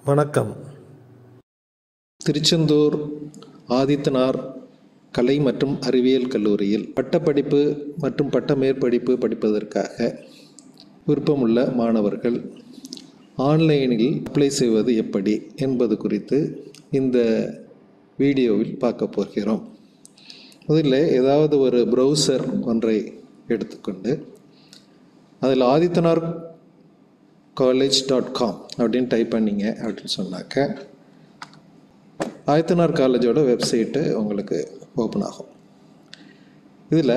வணக்கம் திருச்செந்தூர் ஆதித்தனார் கலை மற்றும் அறிவியல் கல்லூரியில் பட்டப்படிப்பு மற்றும் பட்ட மேற்படிப்பு படிப்பதற்காக விருப்பமுள்ள மாணவர்கள் ஆன்லைனில் அப்ளை செய்வது எப்படி என்பது குறித்து இந்த வீடியோவில் பார்க்க போகிறோம் முதல்ல ஏதாவது ஒரு ப்ரௌசர் ஒன்றை எடுத்துக்கொண்டு அதில் ஆதித்தனார் காலேஜ் டாட் காம் அப்படின்னு டைப் பண்ணிங்க அப்படின்னு சொன்னாக்க ஆயத்தனார் காலேஜோட வெப்சைட்டு உங்களுக்கு ஓப்பன் ஆகும் இதில்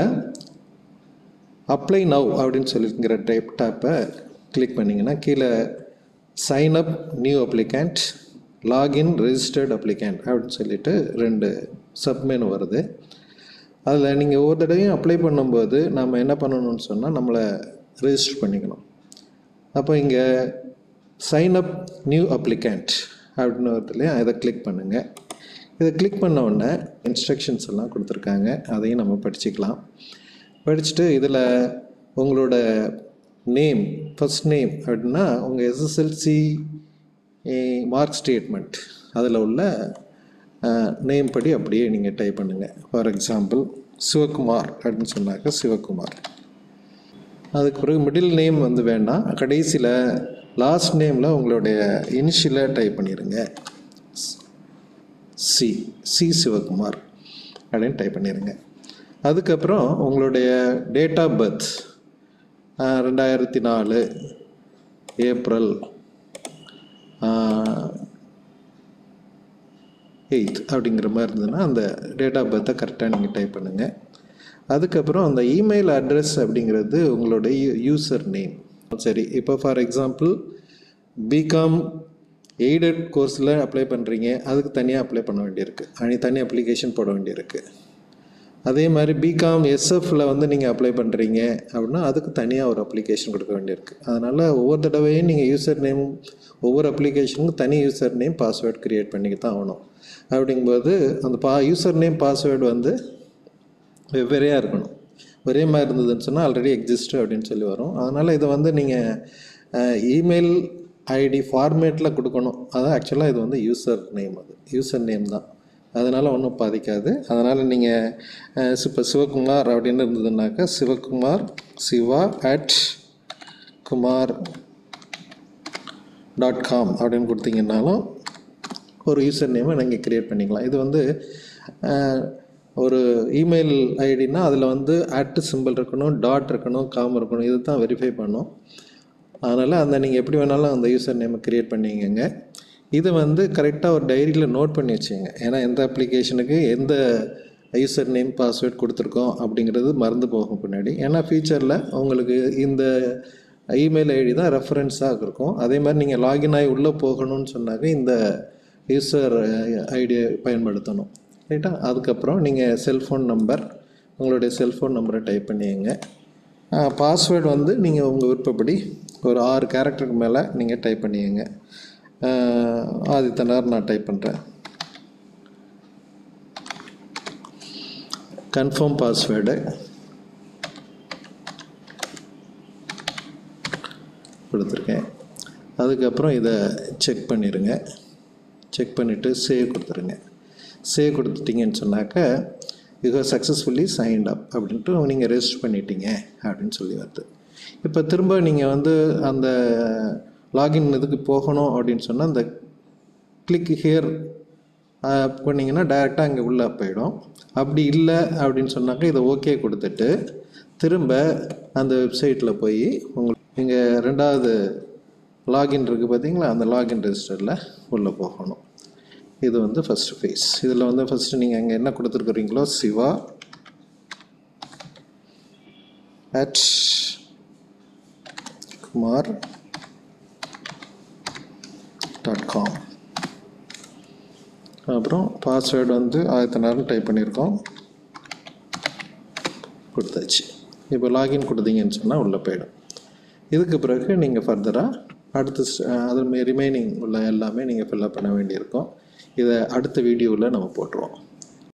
அப்ளை நவ் அப்படின்னு சொல்லிங்கிற டைப் டேப்பை கிளிக் பண்ணிங்கன்னா கீழே sign up new applicant login registered applicant அப்படின்னு சொல்லிட்டு ரெண்டு சப்மெனு வருது அதில் நீங்கள் ஒவ்வொரு தடவையும் அப்ளை பண்ணும்போது நம்ம என்ன பண்ணணும்னு சொன்னால் நம்மளை ரெஜிஸ்டர் பண்ணிக்கணும் அப்போ இங்கே சைன் அப் நியூ அப்ளிகண்ட் அப்படின்னு வருதுலையா இதை கிளிக் பண்ணுங்கள் இதை கிளிக் பண்ண உடனே இன்ஸ்ட்ரக்ஷன்ஸ் எல்லாம் கொடுத்துருக்காங்க அதையும் நம்ம படிச்சுக்கலாம் படிச்சுட்டு இதில் உங்களோட நேம் ஃபஸ்ட் நேம் அப்படின்னா உங்கள் எஸ்எஸ்எல்சி மார்க் ஸ்டேட்மெண்ட் அதில் உள்ள நேம் படி அப்படியே நீங்கள் டைப் பண்ணுங்கள் ஃபார் எக்ஸாம்பிள் சிவகுமார் அப்படின்னு சொன்னாக்க சிவகுமார் அதுக்கு பிறகு மிடில் நேம் வந்து வேண்டாம் கடைசியில் லாஸ்ட் நேமில் உங்களுடைய இனிஷியலை டைப் பண்ணிடுங்க சி சி சிவகுமார் அப்படின்னு டைப் பண்ணிடுங்க அதுக்கப்புறம் உங்களுடைய டேட் ஆஃப் பர்த் ரெண்டாயிரத்தி நாலு ஏப்ரல் எயித் அப்படிங்கிற மாதிரி இருந்ததுன்னா அந்த டேட் ஆஃப் பர்த்தை கரெக்டாக நீங்கள் டைப் பண்ணுங்கள் அதுக்கப்புறம் அந்த இமெயில் அட்ரஸ் அப்படிங்கிறது உங்களுடைய யூசர் நேம் சரி இப்போ ஃபார் எக்ஸாம்பிள் பிகாம் எய்டட் கோர்ஸில் அப்ளை பண்ணுறீங்க அதுக்கு தனியாக அப்ளை பண்ண வேண்டியிருக்கு அனி தனி அப்ளிகேஷன் போட வேண்டியிருக்கு அதே மாதிரி பிகாம் எஸ்எஃப்பில் வந்து நீங்கள் அப்ளை பண்ணுறீங்க அப்படின்னா அதுக்கு தனியாக ஒரு அப்ளிகேஷன் கொடுக்க வேண்டியிருக்கு அதனால் ஒவ்வொரு தடவையும் நீங்கள் யூசர் நேம் ஒவ்வொரு அப்ளிகேஷனுக்கும் தனி யூசர் நேம் பாஸ்வேர்டு க்ரியேட் பண்ணிக்க தான் ஆகணும் அப்படிங்கும்போது அந்த பா யூசர் நேம் பாஸ்வேர்டு வந்து வெவ்வேறையாக இருக்கணும் ஒரே மாதிரி இருந்ததுன்னு சொன்னால் ஆல்ரெடி எக்ஸிஸ்ட் அப்படின்னு சொல்லி வரும் அதனால் இதை வந்து நீங்கள் இமெயில் ஐடி ஃபார்மேட்டில் கொடுக்கணும் அதான் ஆக்சுவலாக இது வந்து யூசர் நேம் அது யூசர் நேம் தான் அதனால் ஒன்றும் பாதிக்காது அதனால் நீங்கள் இப்போ சிவகுமார் அப்படின்னு இருந்ததுனாக்கா Sivakumar Siva at Kumar dot com அப்படின்னு கொடுத்தீங்கன்னாலும் ஒரு யூசர் நேமை நீங்கள் க்ரியேட் பண்ணிக்கலாம் இது வந்து ஒரு இமெயில் ஐடினா அதில் வந்து அட் சிம்பிள் இருக்கணும் டாட் இருக்கணும் காம் இருக்கணும் இது தான் வெரிஃபை பண்ணும் அதனால் அந்த நீங்கள் எப்படி வேணாலும் அந்த யூசர் நேமை க்ரியேட் பண்ணிக்கங்க இது வந்து கரெக்டாக ஒரு டைரியில் நோட் பண்ணி வச்சுங்க ஏன்னா எந்த அப்ளிகேஷனுக்கு எந்த யூசர் நேம் பாஸ்வேர்ட் கொடுத்துருக்கோம் அப்படிங்கிறது மறந்து போகும் பின்னாடி ஏன்னா ஃபியூச்சரில் உங்களுக்கு இந்த இமெயில் ஐடி தான் ரெஃபரன்ஸாக இருக்கும் அதே மாதிரி நீங்கள் லாகின் ஆகி உள்ளே போகணும்னு சொன்னாக்க இந்த யூசர் ஐடியை பயன்படுத்தணும் ரைட்டா அதுக்கப்புறம் நீங்கள் செல்ஃபோன் நம்பர் உங்களுடைய செல்ஃபோன் நம்பரை டைப் பண்ணிங்க பாஸ்வேர்டு வந்து நீங்கள் உங்கள் விருப்பப்படி ஒரு ஆறு கேரக்டருக்கு மேலே நீங்கள் டைப் பண்ணிங்க ஆதித்தனார் நான் டைப் பண்ணுறேன் கன்ஃபார்ம் பாஸ்வேர்டு கொடுத்துருக்கேன் அதுக்கப்புறம் இதை செக் பண்ணிடுங்க செக் பண்ணிவிட்டு சேவ் கொடுத்துருங்க சேவ் கொடுத்துட்டிங்கன்னு சொன்னாக்க யூ சக்ஸஸ்ஃபுல்லி சைன்ட் அப் அப்படின்ட்டு நீங்கள் ரெஜிஸ்டர் பண்ணிட்டீங்க அப்படின்னு சொல்லி வருது இப்போ திரும்ப நீங்கள் வந்து அந்த லாகின் இதுக்கு போகணும் அப்படின்னு சொன்னால் அந்த கிளிக் ஹியர் பண்ணிங்கன்னா டைரெக்டாக அங்கே உள்ளே போயிடும் அப்படி இல்லை அப்படின்னு சொன்னாக்க இதை ஓகே கொடுத்துட்டு திரும்ப அந்த வெப்சைட்டில் போய் உங்களுக்கு நீங்கள் ரெண்டாவது லாகின் இருக்குது பார்த்தீங்களா அந்த லாகின் ரெஜிஸ்டரில் உள்ளே போகணும் இது வந்து ஃபஸ்ட்டு ஃபேஸ் இதில் வந்து ஃபஸ்ட்டு நீங்கள் அங்கே என்ன கொடுத்துருக்குறீங்களோ Siva at Kumar dot com அப்புறம் பாஸ்வேர்டு வந்து ஆயிரத்தி நேரம் டைப் பண்ணியிருக்கோம் கொடுத்தாச்சு இப்போ லாகின் கொடுத்தீங்கன்னு சொன்னால் உள்ளே போயிடும் இதுக்கு பிறகு நீங்கள் ஃபர்தராக அடுத்து அது ரிமைனிங் உள்ள எல்லாமே நீங்கள் ஃபில்லப் பண்ண வேண்டியிருக்கும் இதை அடுத்த வீடியோவில் நம்ம போட்டுருவோம்